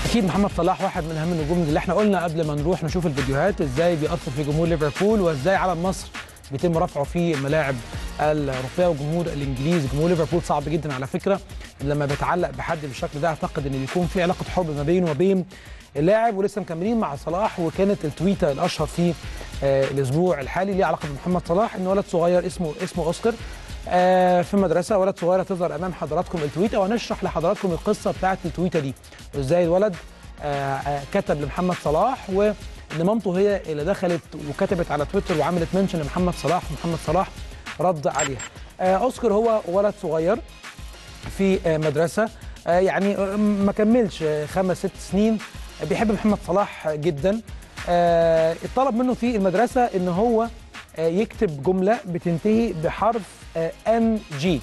اكيد محمد صلاح واحد من اهم النجوم اللي احنا قلنا قبل ما نروح نشوف الفيديوهات ازاي بيأثر في جمهور ليفربول وازاي علم مصر بيتم رفعه في الملاعب الاوروبيه والجمهور الانجليزي جمهور ليفربول صعب جدا على فكره لما بيتعلق بحد بالشكل ده اعتقد ان بيكون في علاقه حب ما بينه وبين اللاعب ولسه مكملين مع صلاح وكانت التويته الاشهر في آه الاسبوع الحالي ليه علاقه بمحمد صلاح ان ولد صغير اسمه اسمه اوسكار آه في مدرسه ولد صغيره تظهر امام حضراتكم التويته وهنشرح لحضراتكم القصه بتاعت التويته دي وازاي الولد آه آه كتب لمحمد صلاح وان مامته هي اللي دخلت وكتبت على تويتر وعملت منشن لمحمد صلاح ومحمد صلاح رد عليها آه اوسكار هو ولد صغير في آه مدرسه آه يعني ما كملش خمس ست سنين بيحب محمد صلاح جدا آه اتطلب منه في المدرسه ان هو آه يكتب جمله بتنتهي بحرف ان جي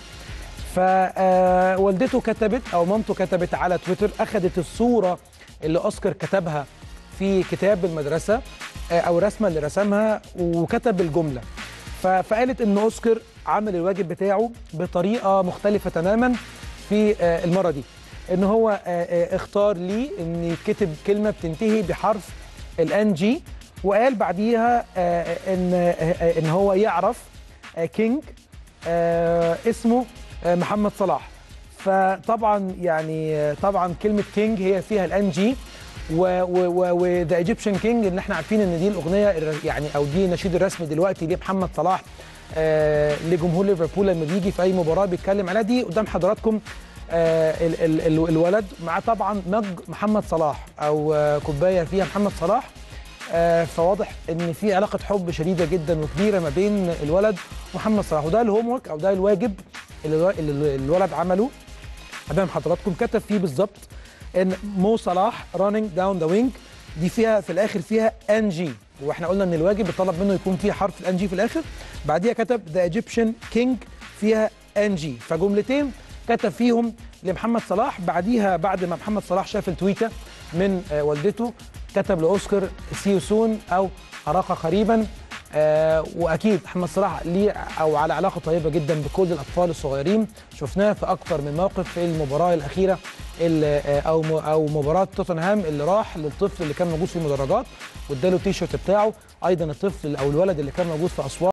فوالدته كتبت او مامته كتبت على تويتر اخذت الصوره اللي اوسكار كتبها في كتاب المدرسه او الرسمه اللي رسمها وكتب الجمله فقالت ان اوسكار عمل الواجب بتاعه بطريقه مختلفه تماما في المره دي ان هو اختار لي ان يتكتب كلمه بتنتهي بحرف الان جي وقال بعديها ان ان هو يعرف كينج اسمه محمد صلاح فطبعا يعني طبعا كلمه كينج هي فيها الان جي وذا ايجيبشن كينج اللي احنا عارفين ان دي الاغنيه يعني او دي النشيد الرسمي دلوقتي لمحمد صلاح آه لجمهور ليفربول لما بيجي في اي مباراه بيتكلم عليها دي قدام حضراتكم آه ال ال ال الولد مع طبعا مج محمد صلاح او آه كوبايه فيها محمد صلاح آه فواضح ان في علاقه حب شديده جدا وكبيره ما بين الولد ومحمد صلاح وده الهوم ورك او ده الواجب اللي, اللي الولد عمله امام حضراتكم كتب فيه بالظبط ان مو صلاح رانينج داون ذا وينج دي فيها في الاخر فيها ان جي واحنا قلنا ان الواجب بيطلب منه يكون فيه حرف الان جي في الاخر بعديها كتب ذا ايجيبشن كينج فيها ان جي فجملتين كتب فيهم لمحمد صلاح بعديها بعد ما محمد صلاح شاف التويته من والدته كتب لاوسكار سي سون او اراك قريبا آه واكيد محمد صلاح ليه او على علاقه طيبه جدا بكل الاطفال الصغيرين شفناه في اكثر من موقف في المباراه الاخيره اللي او او مباراه توتنهام اللي راح للطفل اللي كان موجود في المدرجات واداله التيشيرت بتاعه ايضا الطفل او الولد اللي كان موجود في اسوان